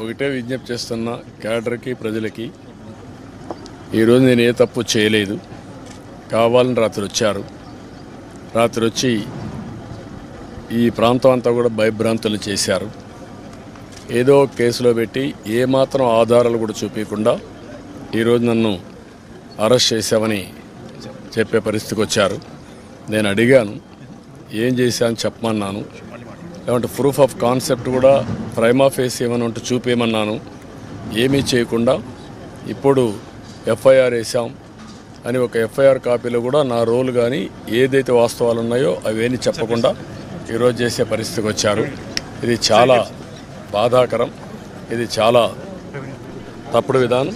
ఒకటే విజ్ఞప్తి చేస్తున్నా క్యాడర్కి ప్రజలకి ఈరోజు నేను ఏ తప్పు చేయలేదు కావాలని రాత్రి వచ్చారు రాత్రి వచ్చి ఈ ప్రాంతం అంతా కూడా భయభ్రాంతులు చేశారు ఏదో ఒక కేసులో పెట్టి ఏమాత్రం ఆధారాలు కూడా చూపించకుండా ఈరోజు నన్ను అరెస్ట్ చేశామని చెప్పే పరిస్థితికి వచ్చారు నేను అడిగాను ఏం చేశాను చెప్పమన్నాను లేదంటే ప్రూఫ్ ఆఫ్ కాన్సెప్ట్ కూడా ప్రైమా ఫేస్ ఏమైనా ఉంటే చూపేయమన్నాను ఏమీ చేయకుండా ఇప్పుడు ఎఫ్ఐఆర్ వేసాం అని ఒక ఎఫ్ఐఆర్ కాపీలో కూడా నా రోల్ కానీ ఏదైతే వాస్తవాలు ఉన్నాయో అవేమీ చెప్పకుండా ఈరోజు చేసే పరిస్థితికి వచ్చారు ఇది చాలా బాధాకరం ఇది చాలా తప్పుడు విధానం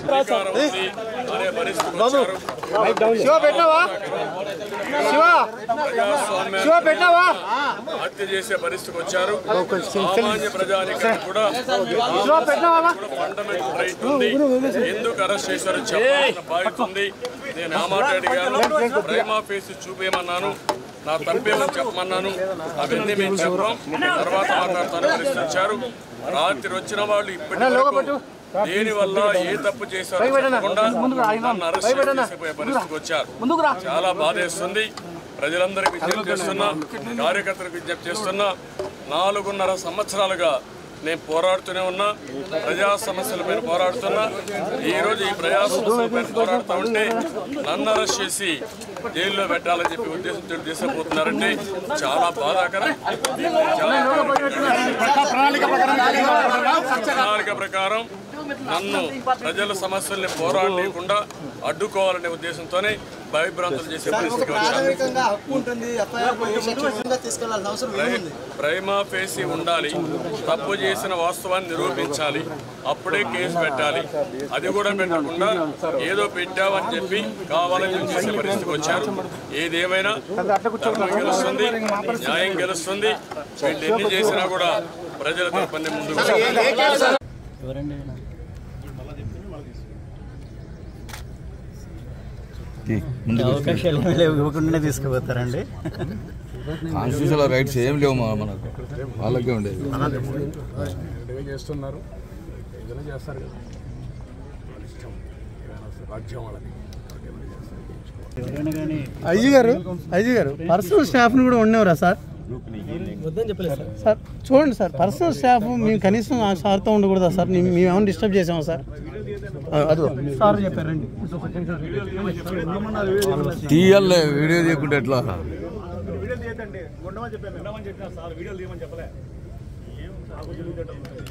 శివ పెట్టావా శివ శివ పెట్టావా హత్య చేసే పరిస్థితికి వచ్చారు సామాన్య ప్రజానికం కూడా శివ పెట్టావా ఫండమెంటల్ రైట్ ఉంది ఎందుకు అరెస్ట్ చేశారో చెప్పాల్సిన బాధ్యత ఉంది నేను ఆ మాట అడిగాను ప్రైమా ఫేస్ చూపేయమన్నాను నా తప్పేమని చెప్పమన్నాను అవన్నీ మేము చెప్పాం తర్వాత మాట్లాడతాను పరిస్థితించారు రాత్రి వచ్చిన వాళ్ళు ఇప్పటి దేని వల్ల ఏ తప్పు చేశారో చెప్పకుండా నన్ను అరెస్ట్ చేసే పరిస్థితికి వచ్చారు ముందుకు రా చాలా బాధేస్తుంది ప్రజలందరికీ విజ్ఞప్తి చేస్తున్నా కార్యకర్తలకు విజ్ఞప్తి చేస్తున్నా నాలుగున్నర సంవత్సరాలుగా నేను పోరాడుతూనే ఉన్నా ప్రజా సమస్యల మీద పోరాడుతున్నా ఈ రోజు ఈ ప్రజా సమస్యల మీద పోరాడుతూ ఉంటే నన్ను అరెస్ట్ చేసి జైల్లో పెట్టాలని చెప్పి ఉద్దేశంతో తీసుకుపోతున్నారంటే చాలా బాధాకరం ప్రణాళిక ప్రకారం నన్ను ప్రజల సమస్యల్ని పోరాడలేకుండా అడ్డుకోవాలనే ఉద్దేశంతోనే భయభ్రాంతులు చేసే పరిస్థితికి వచ్చాను ప్రాథమికంగా హక్కు ఉంటుంది ఎఫ్ఐఆర్ శిక్షణగా తీసుకెళ్లాల్సిన అవసరం ఏముంది ప్రైమా ఫేసి ఉండాలి తప్పు చేసిన వాస్తవాన్ని నిరూపించాలి అప్పుడే కేసు పెట్టాలి అది కూడా పెట్టకుండా ఏదో పెట్టావని చెప్పి కావాలని చేసే పరిస్థితికి వచ్చారు ఏదేమైనా ధర్మం గెలుస్తుంది న్యాయం గెలుస్తుంది వీళ్ళు ఎన్ని చేసినా కూడా ప్రజల తరపునే ముందుకు వస్తారు. అవకాశాలు ఏమీ లేవు ఇవ్వకుండానే తీసుకుపోతారండి కాన్స్టిట్యూషన్ రైట్స్ ఏం లేవు మా మనకు వాళ్ళకే ఉండేది చేస్తున్నారు ఏదైనా చేస్తారు కదా వాళ్ళ ఇష్టం ఏదైనా రాజ్యం వాళ్ళది ఎవరైనా కానీ ఐజీ గారు ఐజీ గారు పర్సనల్ స్టాఫ్ని కూడా ఉండేవరా సార్ సార్ చూడండి సార్ పర్సనల్ స్టాఫ్ మేము కనీసం ఆ సార్తో ఉండకూడదా సార్ మేము మేము ఏమైనా డిస్టర్బ్ చేసామా సార్ ఆ, అదిగో సార్ చెప్పారండి తీయాలే వీడియో చేయకుంటే ఎట్లా ఉండమని చెప్పాను ఉండమని చెప్పినా సార్ వీడియోలు తీయమని చెప్పలే